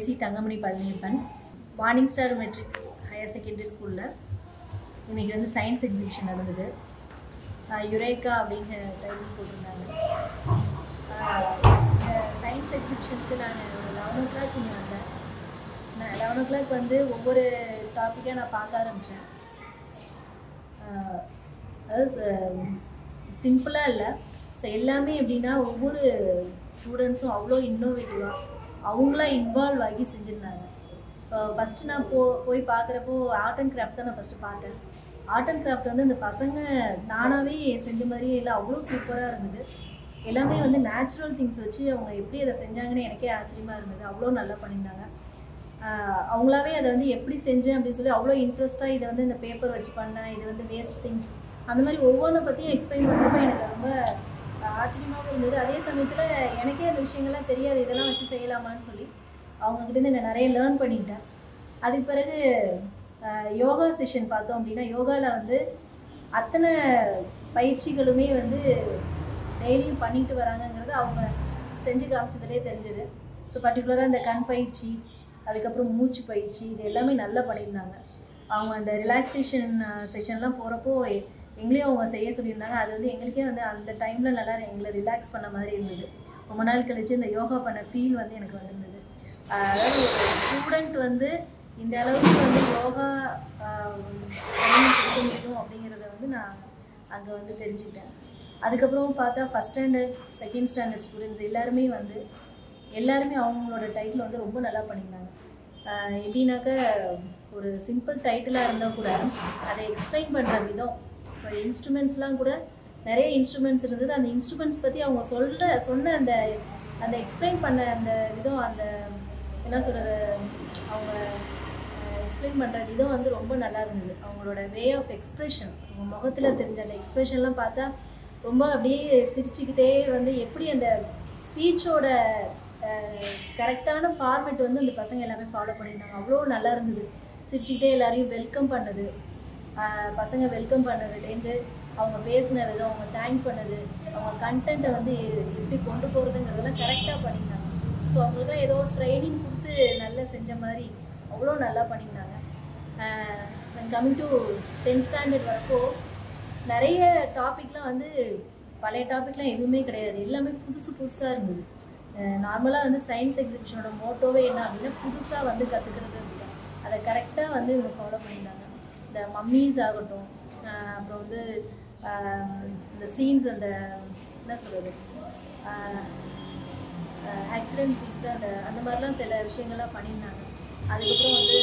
ஜெசி Thangamani Palaniappan morning star matric higher secondary ஸ்கூலில் இன்றைக்கி வந்து சயின்ஸ் எக்ஸிபிஷன் நடந்தது யுரேக்கா அப்படிங்கிற டைட்டில் போட்டிருந்தாங்க சயின்ஸ் எக்ஸிபிஷனுக்கு நான் ஒரு லெவன் ஓ கிளாக் இங்கே வந்தேன் நான் லெவன் ஓ கிளாக் வந்து ஒவ்வொரு டாப்பிக்காக நான் பார்க்க ஆரம்பித்தேன் அதாவது சிம்பிளாக இல்லை ஸோ எல்லாமே எப்படின்னா ஒவ்வொரு ஸ்டூடெண்ட்ஸும் அவ்வளோ இன்னோவேட்டிவாக அவங்களா இன்வால்வ் ஆகி செஞ்சுருந்தாங்க ஃபஸ்ட்டு நான் போ போய் பார்க்குறப்போ ஆர்ட் அண்ட் கிராஃப்ட் தான் நான் ஃபஸ்ட்டு பார்த்தேன் ஆர்ட் அண்ட் கிராஃப்ட் வந்து இந்த பசங்க தானாகவே செஞ்ச மாதிரியே இல்லை அவ்வளோ சூப்பராக இருந்தது எல்லாமே வந்து நேச்சுரல் திங்ஸ் வச்சு அவங்க எப்படி அதை செஞ்சாங்கன்னு எனக்கே ஆச்சரியமாக இருந்தது அவ்வளோ நல்லா பண்ணியிருந்தாங்க அவங்களாவே அதை வந்து எப்படி செஞ்சேன் அப்படின்னு சொல்லி அவ்வளோ இன்ட்ரெஸ்ட்டாக இதை வந்து இந்த பேப்பர் வச்சு பண்ணேன் இது வந்து வேஸ்ட் திங்ஸ் அந்த மாதிரி ஒவ்வொன்றை பற்றியும் எக்ஸ்பிளைன் பண்ணுறப்ப எனக்கு ரொம்ப ஆச்சரியமாகவும் இருந்தது அதே சமயத்தில் எனக்கே அந்த விஷயங்கள்லாம் தெரியாது இதெல்லாம் வச்சு செய்யலாமான்னு சொல்லி அவங்கக்கிட்டேருந்து நான் நிறைய லேர்ன் பண்ணிட்டேன் அதுக்கு பிறகு யோகா செஷன் பார்த்தோம் அப்படின்னா யோகாவில் வந்து அத்தனை பயிற்சிகளுமே வந்து டெய்லியும் பண்ணிட்டு வராங்கங்கிறது அவங்க செஞ்சு காமிச்சதுலேயே தெரிஞ்சது ஸோ பர்டிகுலராக இந்த கண் பயிற்சி அதுக்கப்புறம் மூச்சு பயிற்சி இது எல்லாமே நல்லா பண்ணியிருந்தாங்க அவங்க அந்த ரிலாக்ஸேஷன் செஷன்லாம் போகிறப்போ எங்களையும் அவங்க செய்ய சொல்லியிருந்தாங்க அது வந்து எங்களுக்கே வந்து அந்த டைமில் நல்லா எங்களை ரிலாக்ஸ் பண்ண மாதிரி இருந்தது ரொம்ப நாள் கழிச்சு இந்த யோகா பண்ண ஃபீல் வந்து எனக்கு வந்திருந்தது அதாவது ஒரு ஸ்டூடெண்ட் வந்து இந்த அளவுக்கு வந்து யோகா கொடுக்க முடியும் அப்படிங்கிறத வந்து நான் அங்கே வந்து தெரிஞ்சுக்கிட்டேன் அதுக்கப்புறம் பார்த்தா first standard second standard students எல்லாருமே வந்து எல்லாருமே அவங்களோட டைட்டில் வந்து ரொம்ப நல்லா பண்ணியிருந்தாங்க எப்படின்னாக்க ஒரு சிம்பிள் டைட்டிலாக இருந்தால் கூட அதை எக்ஸ்பிளைன் பண்ணுற விதம் இப்போ இன்ஸ்ட்ருமெண்ட்ஸ்லாம் கூட நிறைய இன்ஸ்ட்ருமெண்ட்ஸ் இருந்தது அந்த இன்ஸ்ட்ருமெண்ட்ஸ் பற்றி அவங்க சொல்கிற சொன்ன அந்த அந்த எக்ஸ்பிளைன் பண்ண அந்த விதம் அந்த என்ன சொல்கிறது அவங்க எக்ஸ்பிளைன் பண்ணுற விதம் வந்து ரொம்ப நல்லா இருந்தது அவங்களோட வே ஆஃப் எக்ஸ்ப்ரெஷன் அவங்க முகத்தில் தெரிஞ்ச அந்த எக்ஸ்ப்ரெஷன்லாம் பார்த்தா ரொம்ப அப்படியே சிரிச்சுக்கிட்டே வந்து எப்படி அந்த ஸ்பீச்சோட கரெக்டான ஃபார்மேட் வந்து அந்த பசங்க எல்லாமே ஃபாலோ பண்ணியிருந்தாங்க அவ்வளோ நல்லா இருந்தது சிரிச்சுக்கிட்டே எல்லாரையும் வெல்கம் பண்ணது பசங்க வெல்கம் பண்ணதுலேருந்து அவங்க பேசின விதம் அவங்க தேங்க் பண்ணது அவங்க கண்டென்ட்டை வந்து எப்படி கொண்டு போகிறதுங்கிறதெல்லாம் கரெக்டாக பண்ணியிருந்தாங்க ஸோ அவங்களுக்குலாம் ஏதோ ட்ரைனிங் கொடுத்து நல்லா செஞ்ச மாதிரி அவ்வளோ நல்லா பண்ணியிருந்தாங்க கம்மிங் டு டென்த் ஸ்டாண்டர்ட் வரப்போ நிறைய டாப்பிக்லாம் வந்து பழைய டாப்பிக்லாம் எதுவுமே கிடையாது எல்லாமே புதுசு புதுசாக இருந்தது நார்மலாக வந்து சயின்ஸ் எக்ஸிபிஷனோட மோட்டோவே என்ன அப்படின்னா புதுசாக வந்து கற்றுக்கிறது அப்படிதான் அதை கரெக்டாக வந்து இவங்க ஃபாலோ பண்ணியிருந்தாங்க இந்த மம்மீஸ் ஆகட்டும் அப்புறம் வந்து இந்த சீன்ஸ் அந்த என்ன சொல்கிறது ஆக்சிடென்ட் சீன்ஸ் அந்த அந்த மாதிரிலாம் சில விஷயங்கள்லாம் பண்ணியிருந்தாங்க அதுக்கப்புறம் வந்து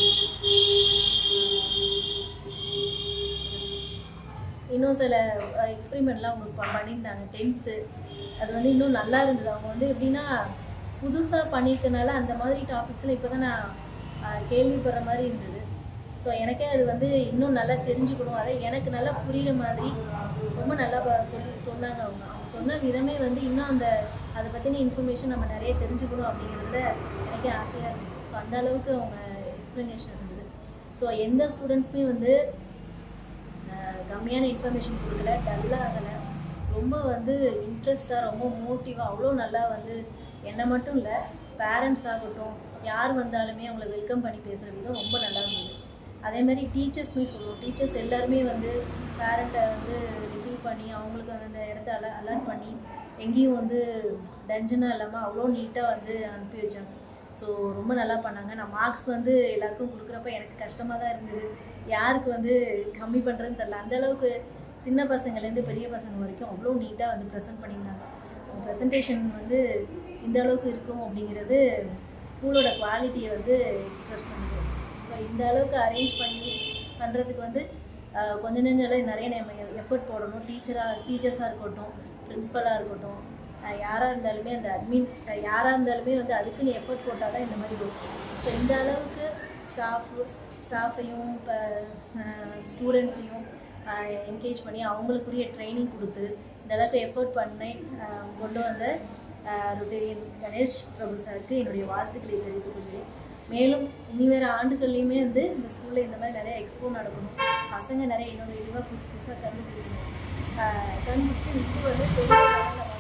இன்னும் சில எக்ஸ்பெரிமெண்ட்லாம் அவங்க பண்ணியிருந்தாங்க டென்த்து அது வந்து இன்னும் நல்லா இருந்தது அவங்க வந்து எப்படின்னா புதுசாக பண்ணியிருக்கனால அந்த மாதிரி டாபிக்ஸில் இப்போ தான் நான் கேள்விப்படுற மாதிரி இருந்தது ஸோ எனக்கே அது வந்து இன்னும் நல்லா தெரிஞ்சுக்கணும் அதை எனக்கு நல்லா புரிகிற மாதிரி ரொம்ப நல்லா சொல்லி சொன்னாங்க அவங்க அவங்க சொன்ன விதமே வந்து இன்னும் அந்த அதை பற்றின இன்ஃபர்மேஷன் நம்ம நிறைய தெரிஞ்சுக்கணும் அப்படிங்கிறதுல எனக்கே ஆசையாக இருந்தது ஸோ அந்த அளவுக்கு அவங்க எக்ஸ்ப்ளனேஷன் இருந்தது ஸோ எந்த ஸ்டூடெண்ட்ஸுமே வந்து கம்மியான இன்ஃபர்மேஷன் கொடுக்கல டல்லாக ஆகலை ரொம்ப வந்து இன்ட்ரெஸ்ட்டாக ரொம்ப மோட்டிவாக அவ்வளோ நல்லா வந்து என்னை மட்டும் இல்லை பேரண்ட்ஸ் ஆகட்டும் யார் வந்தாலுமே அவங்கள வெல்கம் பண்ணி பேசுகிற விதம் ரொம்ப நல்லா இருந்தது அதே மாதிரி டீச்சர்ஸ்மே சொல்லுவோம் டீச்சர்ஸ் எல்லாருமே வந்து பேரண்ட்டை வந்து ரிசீவ் பண்ணி அவங்களுக்கு அந்த இடத்த அல அலர்ட் பண்ணி எங்கேயும் வந்து டென்ஷனாக இல்லாமல் அவ்வளோ நீட்டாக வந்து அனுப்பி வச்சாங்க ஸோ ரொம்ப நல்லா பண்ணாங்க நான் மார்க்ஸ் வந்து எல்லாருக்கும் கொடுக்குறப்ப எனக்கு கஷ்டமாக தான் இருந்தது யாருக்கு வந்து கம்மி பண்ணுறதுன்னு தெரில அந்தளவுக்கு சின்ன பசங்கள்லேருந்து பெரிய பசங்க வரைக்கும் அவ்வளோ நீட்டாக வந்து ப்ரெசென்ட் பண்ணியிருந்தாங்க ப்ரெசன்டேஷன் வந்து இந்த அளவுக்கு இருக்கும் அப்படிங்கிறது ஸ்கூலோட குவாலிட்டியை வந்து எக்ஸ்ப்ரெஸ் பண்ணுது ஸோ இந்த அளவுக்கு அரேஞ்ச் பண்ணி பண்ணுறதுக்கு வந்து கொஞ்ச நெஞ்செல்லாம் நிறைய நம்ம எஃபர்ட் போடணும் டீச்சராக டீச்சர்ஸாக இருக்கட்டும் பிரின்ஸிபலாக இருக்கட்டும் யாராக இருந்தாலுமே அந்த அட்மின்ஸ் யாராக இருந்தாலுமே வந்து அதுக்குன்னு எஃபர்ட் போட்டால் தான் இந்த மாதிரி வரும் ஸோ இந்த அளவுக்கு ஸ்டாஃபு ஸ்டாஃபையும் இப்போ ஸ்டூடெண்ட்ஸையும் என்கேஜ் பண்ணி அவங்களுக்குரிய ட்ரைனிங் கொடுத்து இந்த அளவுக்கு எஃபர்ட் பண்ணி கொண்டு வந்த ரொட்டேரியன் கணேஷ் பிரபு சாருக்கு என்னுடைய வாழ்த்துக்களை தெரிவித்துக் கொள்கிறேன் மேலும் இனி வேறு ஆண்டுகள்லையுமே வந்து இந்த ஸ்கூலில் இந்த மாதிரி நிறைய எக்ஸ்போ நடக்கணும் பசங்க நிறைய இன்னொரு இழிவாக புதுசு புதுசாக கண்டுபிடிக்கணும் கண்டுபிடிச்சி இந்த ஸ்கூல் வந்து பெரிய